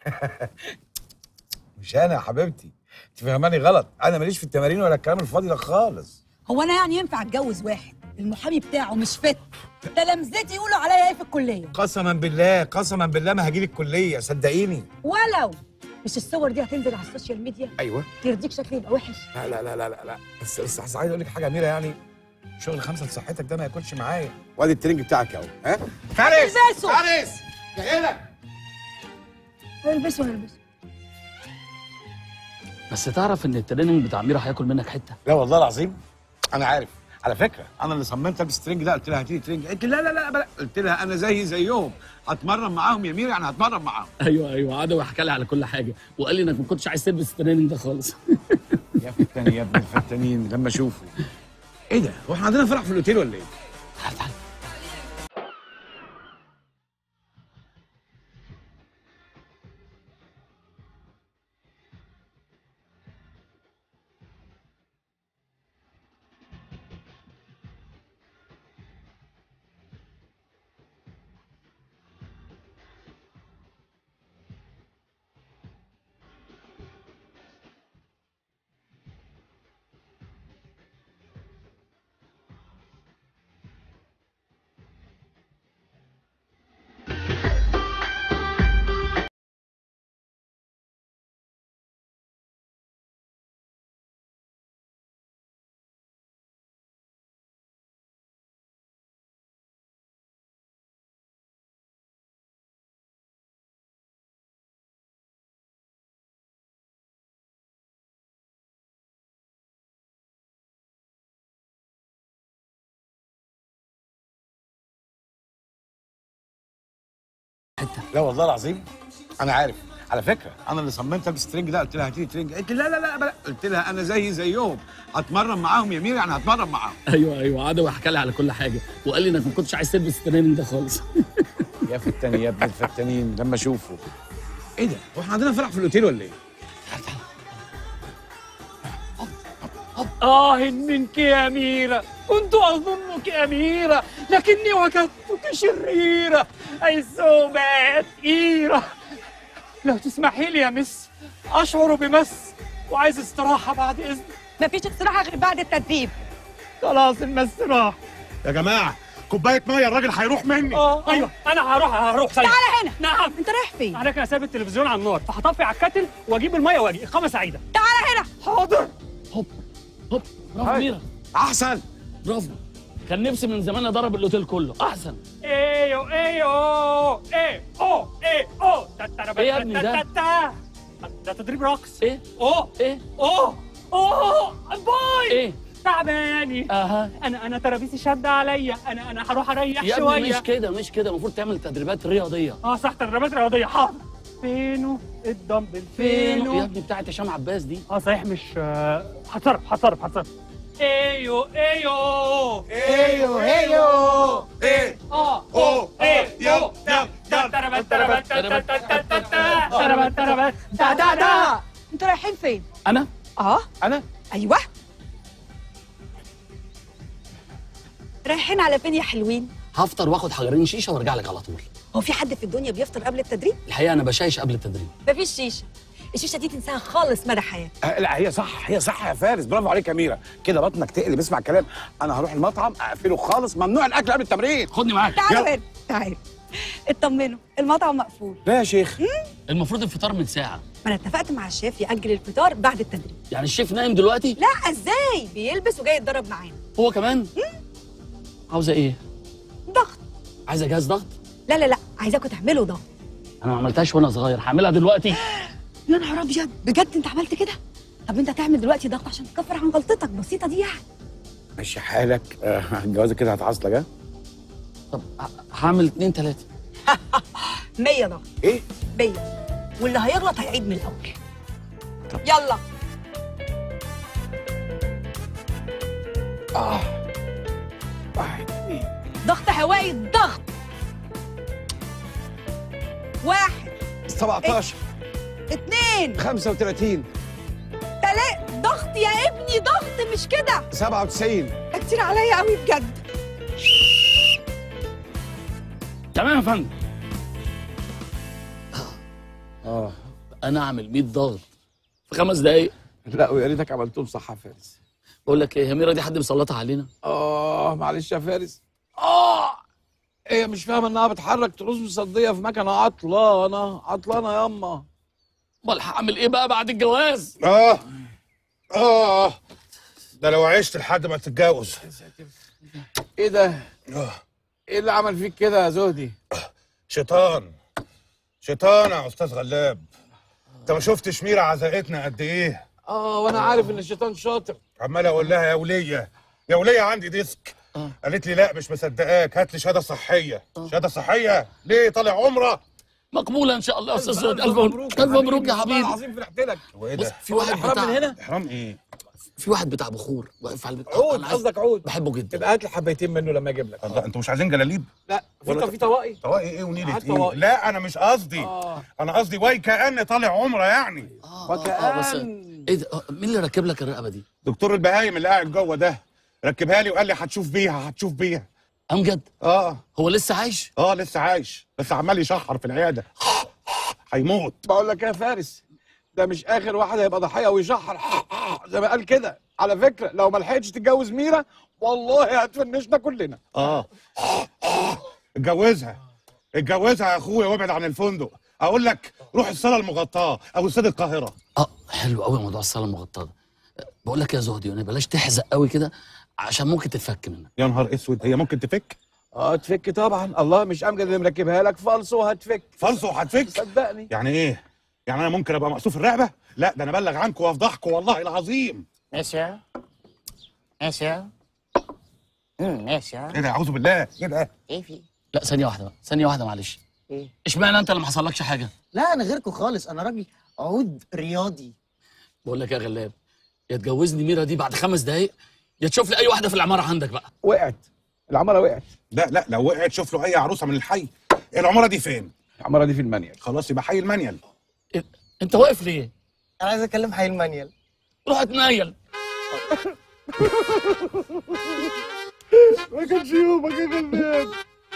مش انا يا حبيبتي انت فاهماني غلط انا ماليش في التمارين ولا الكلام الفاضي ده خالص هو انا يعني ينفع اتجوز واحد المحامي بتاعه مش فت تلامذتي يقولوا عليا ايه في الكليه قسما بالله قسما بالله ما هجيلك الكليه صدقيني ولو مش الصور دي هتنزل على السوشيال ميديا ايوه ترضيك شكلي يبقى وحش لا لا لا لا لا, لا. بس بس بس عايز اقول لك حاجه يا ميرا يعني شغل خمسه لصحتك ده ما ياكلش معايا وادي الترنج بتاعك اهو ها فارس البسه. فارس جاي لك البسه البسه بس تعرف ان التريننج بتاع ميرا هياكل منك حته لا والله العظيم انا عارف على فكره انا اللي صممت البس الترنج ده قلت لها هاتي لي ترنج قالت لي لا لا لا بلا. قلت لها انا زي زيهم هتمرن معاهم يا ميرا يعني هتمرن معاهم ايوه ايوه عدوي حكى لي على كل حاجه وقال لي انك ما كنتش عايز تلبس التريننج ده خالص يا فتاني يا ابن الفتانين لما اشوفه ايه ده هو احنا عندنا فرح في الاوتيل ولا ايه تعال تعال لا والله العظيم انا عارف على فكره انا اللي صممت البس الترنج ده قلت لها هاتي لي ترنج قالت لي لا لا لا بلا. قلت لها انا زي زيهم هتمرن معاهم يا ميرا يعني هتمرن معاهم ايوه ايوه عدوي حكى لي على كل حاجه وقال لي انك ما كنتش عايز تلبس التريننج ده خالص يا فتاني يا ابن الفتانين لما اشوفه ايه ده هو احنا عندنا فرح في الاوتيل ولا ايه آه منك يا أميرة كنت أظنك أميرة لكني وجدتك شريرة أي سوبات إيرة لو تسمحي لي يا مس أشعر بمس وعايز استراحة بعد إذنك مفيش استراحه غير بعد التدريب خلاص المس راح يا جماعه كوبايه ميه الراجل هيروح مني اه ايوه انا هروح هروح سريع تعالى هنا نعم انت رايح فين عليك انا سايب التلفزيون على النار فهطفي على الكتل واجيب الميه واجي اقامه سعيده تعالى هنا حاضر هوب هوب برافو ميرا احسن برافو كان نفسي من زمان اضرب الاوتيل كله احسن ايو ايو ايه او ايه او تتربت إيه يا ابني ده؟ تتتا. ده تدريب رقص ايه اوه ايه اوه اوه باي ايه تعباني اها انا انا ترابيسي شد عليا انا انا هروح اريح يا ابني شويه مش كده مش كده المفروض تعمل تدريبات رياضيه اه صح تدريبات رياضيه حاضر فينه الدمبل فين فينه يا ابني بتاعت هشام عباس دي اه صحيح مش آه، هتصرف هتصرف هتصرف ايو ايو ايو ايو ايه اه او ايه يو يو تربت تربت تربت تربت تربت دا دا دا انتوا رايحين فين انا اه انا ايوه رايحين على فين يا حلوين هفطر واخد حجرين شيشه وارجع لك على طول هو في حد في الدنيا بيفطر قبل التدريب الحقيقه انا بشايش قبل التدريب مفيش شيشه الشيشه دي تنساها خالص مدى حياتك آه لا هي صح هي صح يا فارس برافو عليك يا ميرا كده بطنك تقلب اسمع الكلام انا هروح المطعم اقفله خالص ممنوع الاكل قبل التمرين خدني معاك تعالوا يلا. هنا تعالوا اطمنوا المطعم مقفول لا يا شيخ المفروض الفطار من ساعه ما انا اتفقت مع الشيف ياجل الفطار بعد التدريب يعني الشيف نايم دلوقتي لا ازاي بيلبس وجاي يتدرب معانا هو كمان عاوزه ايه ضغط عايزه جهاز ضغط لا لا لا عايزاكم تعملوا ضغط انا ما عملتهاش وانا صغير هعملها دلوقتي يا نهار ابيض بجد انت عملت كده طب انت هتعمل دلوقتي ضغط عشان تكفر عن غلطتك بسيطه دي يعني ماشي حالك آه، الجوازه كده هتعصلك ها طب هعمل اتنين تلاته 100 ضغط ايه 100 واللي هيغلط هيعيد من الاول يلا اه واحد اثنين ضغط هوائي ضغط واحد 17 اتنين 35 تلات ضغط يا ابني ضغط مش كده 97 ده كتير عليا قوي بجد تمام يا فندم اه انا اعمل 100 ضغط في خمس دقايق لا ويا ريتك عملتهم صح يا فارس بقول لك ايه هي ميرا دي حد مسلطها علينا اه معلش يا فارس اه هي مش فاهمه انها بتحرك تروس مصديه في مكنه عطلانه عطلانه ياما امال هعمل ايه بقى بعد الجواز اه اه ده لو عشت لحد ما تتجوز ايه ده ايه اللي عمل فيك كده يا زهدي شيطان شيطان يا استاذ غلاب انت ما شفتش ميرا عزقتنا قد ايه اه وانا عارف ان الشيطان شاطر عمال اقول لها يا وليه يا وليه عندي ديسك قالت لي لا مش مصدقاك هات لي شهاده صحيه شهاده صحيه ليه طالع عمره مقبوله ان شاء الله يا استاذ زهد الف مبروك الف مبروك يا حبيبي العظيم فرحت لك وايه بص ده في واحد الإحرام بتاع من هنا؟ احرام ايه في واحد بتاع بخور واقف على البيت عود أنا عايز- قصدك عود بحبه جدا تبقى هات لي حبيتين منه لما اجيب لك الله انتوا مش عايزين جلاليب لا في ولا في طواقي طواقي ايه ونيلة هات ايه طواقي. لا انا مش قصدي اه انا قصدي واي كأن طالع عمره يعني آه، آه، آه، بس ايه ده آه، مين اللي ركب لك الرقبه دي دكتور البهايم اللي قاعد جوه ده ركبها لي وقال لي هتشوف بيها هتشوف بيها امجد اه هو لسه عايش اه لسه عايش بس عمال يشحر في العياده هيموت بقول لك إيه يا فارس ده مش اخر واحد هيبقى ضحيه ويشحر زي ما قال كده على فكره لو ما لحقتش تتجوز ميرا والله هتفنشنا كلنا اه اتجوزها اتجوزها يا اخويا وابعد عن الفندق اقول لك روح الصاله المغطاه او استاد القاهره اه حلو قوي موضوع الصاله المغطاه ده بقول لك يا زهدي يعني بلاش تحزق قوي كده عشان ممكن تتفك منك يا نهار اسود هي ممكن تفك اه تفك طبعا الله مش امجد اللي مركبها لك فالصو هتفك فالصو هتفك صدقني يعني ايه يعني انا ممكن ابقى مقصوف الرقبه لا ده انا ابلغ عنكم وافضحكم والله العظيم ماشي ماشي ماشي ايه ده اعوذ بالله ايه ده ايه في لا ثانيه واحده بقى ثانيه واحده معلش ايه اشمعنى انت اللي ما حصلكش حاجه لا انا غيركم خالص انا راجل عود رياضي بقول لك يا غلاب يا تجوزني ميرا دي بعد خمس دقايق يا تشوف لي اي واحده في العماره عندك بقى وقعت العماره وقعت لا لا لو وقعت شوف له اي عروسه من الحي العماره دي فين العماره دي في المانيال خلاص يبقى حي المنيل انت واقف ليه انا عايز اكلم حي المانيال روح اتنيل ما كانش يومك يا غلاب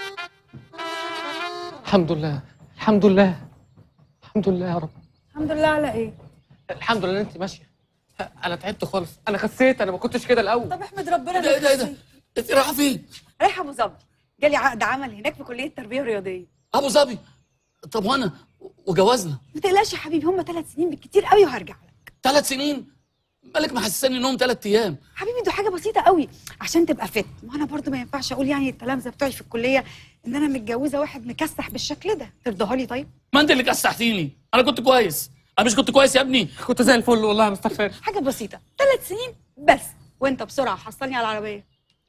الحمد لله الحمد لله الحمد لله يا رب الحمد لله على ايه الحمد لله ان انت ماشيه انا تعبت خالص انا خسيت انا ما كنتش كده الاول طب احمد ربنا ايه ده ايه ده انت رايحه فين رايحه ابو ظبي جالي عقد عمل هناك في كليه التربيه الرياضيه ابو ظبي طب وانا وجوازنا ما تقلقش يا حبيبي هم ثلاث سنين بالكتير قوي وهرجع لك ثلاث سنين مالك محسسني انهم ثلاث ايام حبيبي دي حاجه بسيطه قوي عشان تبقى فت ما انا برضو ما ينفعش اقول يعني التلامذه بتوعي في الكليه ان انا متجوزه واحد مكسح بالشكل ده ترضاها لي طيب ما انت اللي كسحتيني انا كنت كويس انا مش كنت كويس يا ابني كنت زي الفل والله يا مستر فارس حاجه بسيطه ثلاث سنين بس وانت بسرعه حصلني على العربيه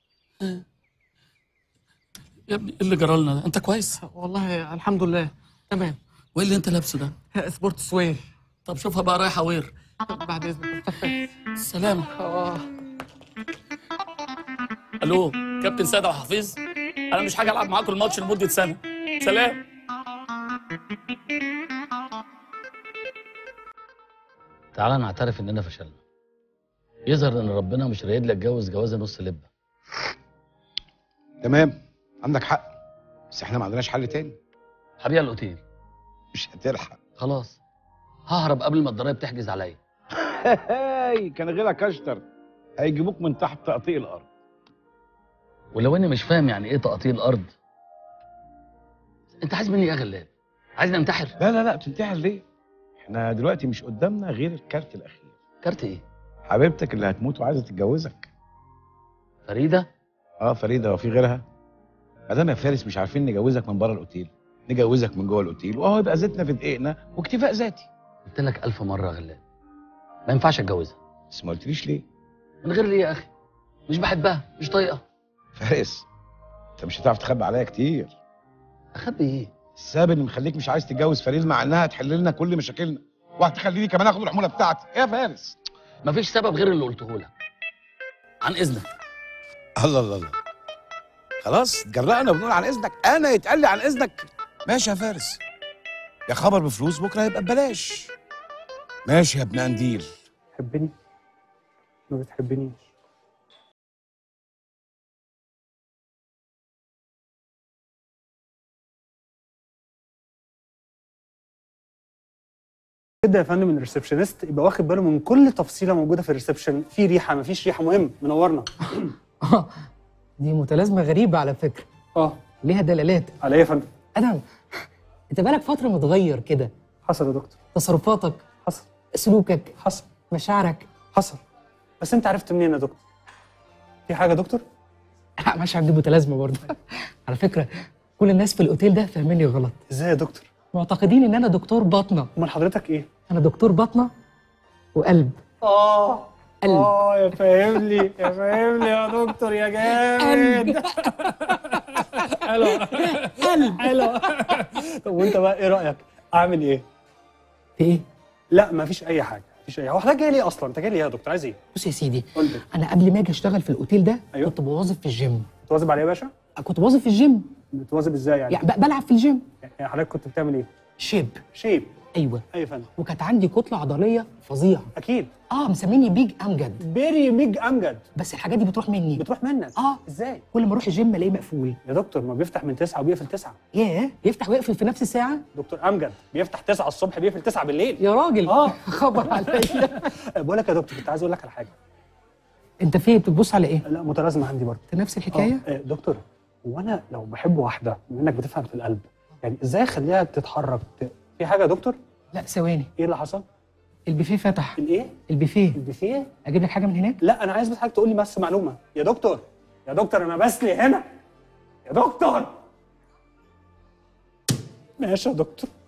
يا ابني ايه اللي جرالنا ده انت كويس والله الحمد لله تمام وايه اللي انت لابسه ده سبورت سوير طب شوفها بقى رايحه وير بعد اذنك مستر فارس سلامة اه الو كابتن سيد عبد الحفيظ انا مش حاجه العب معاكم الماتش لمده سنه سلام تعالى نعترف اننا فشلنا يظهر ان ربنا مش رايد لك اتجوز جوازه نص لبه تمام عندك حق بس احنا ما عندناش حل تاني هبيع الاوتيل مش هتلحق خلاص ههرب قبل ما الضرايب تحجز عليا هاي كان غيرك اشطر هيجيبوك من تحت تقطيع الارض ولو اني مش فاهم يعني ايه تقطيع الارض انت عايز مني ايه يا غلاب عايزني انتحر لا لا لا بتنتحر ليه احنا دلوقتي مش قدامنا غير الكارت الاخير كارت ايه حبيبتك اللي هتموت وعايزه تتجوزك فريده اه فريده وفي غيرها ادام يا فارس مش عارفين نجوزك من بره الاوتيل نجوزك من جوه الاوتيل وهو يبقى زيتنا في دقيقنا واكتفاء ذاتي قلت لك الف مره يا غلاب ما ينفعش اتجوزها بس ما قلتليش ليه من غير ليه يا اخي مش بحبها مش طايقها فارس انت مش هتعرف تخبي عليا كتير اخبي ايه السبب اللي مخليك مش عايز تتجوز فريد مع انها هتحل لنا كل مشاكلنا وهتخليني كمان اخد الحموله بتاعتي يا فارس مفيش سبب غير اللي قلته لك عن اذنك الله الله الله خلاص اتجرأنا وبنقول عن اذنك انا يتقال لي عن اذنك ماشي يا فارس يا خبر بفلوس بكره يبقى ببلاش ماشي يا ابن قنديل تحبني ما بتحبنيش كده يا فندم الريسبشنست يبقى واخد باله من كل تفصيله موجوده في الريسبشن في ريحه ما فيش ريحه مهم منورنا دي متلازمه غريبه على فكره اه ليها دلالات على ايه يا فندم ادم انت بقالك فتره متغير كده حصل يا دكتور تصرفاتك حصل سلوكك حصل مشاعرك حصل بس انت عرفت منين يا دكتور في حاجه يا دكتور لا مش عندي متلازمه برضه على فكره كل الناس في الاوتيل ده فاهميني غلط ازاي يا دكتور معتقدين ان انا دكتور باطنه امال حضرتك ايه انا دكتور باطنه وقلب اه قلب. اه يا فاهمني يا فاهمني يا دكتور يا جامد حلو قلب حلو طب وانت بقى ايه رايك اعمل ايه في ايه لا ما فيش اي حاجه مفيش اي هو حضرتك جاي ليه اصلا انت جاي ليه يا دكتور عايز ايه بص يا سيدي قول لي انا قبل ما اجي اشتغل في الاوتيل ده أيوه. كنت بوظف في الجيم بتواظب عليه يا باشا كنت بوظف في الجيم بتواظب ازاي يعني يعني ب- بلعب في الجيم يعني حضرتك كنت بتعمل ايه شيب شيب ايوه ايوه يا فندم وكانت عندي كتله عضليه فظيعه اكيد اه مسميني بيج امجد بيري بيج امجد بس الحاجات دي بتروح مني بتروح منك اه ازاي كل ما اروح الجيم الاقيه مقفول يا دكتور ما بيفتح من 9 وبيقفل 9 ياه يفتح ويقفل في نفس الساعه دكتور امجد بيفتح 9 الصبح بيقفل 9 بالليل يا راجل اه خبر عليا بقول لك يا دكتور كنت عايز اقول لك على حاجه انت فين بتبص على ايه لا متلازمه عندي برضه انت نفس الحكايه آه، آه، دكتور وانا لو بحب واحده بما انك بتفهم في القلب يعني ازاي اخليها تتحرك ت... في حاجه يا دكتور لا ثواني ايه اللي حصل البوفيه فتح الايه البوفيه البوفيه اجيب لك حاجه من هناك لا انا عايز بس حضرتك تقول لي بس معلومه يا دكتور يا دكتور انا بسلي هنا يا دكتور ماشي يا دكتور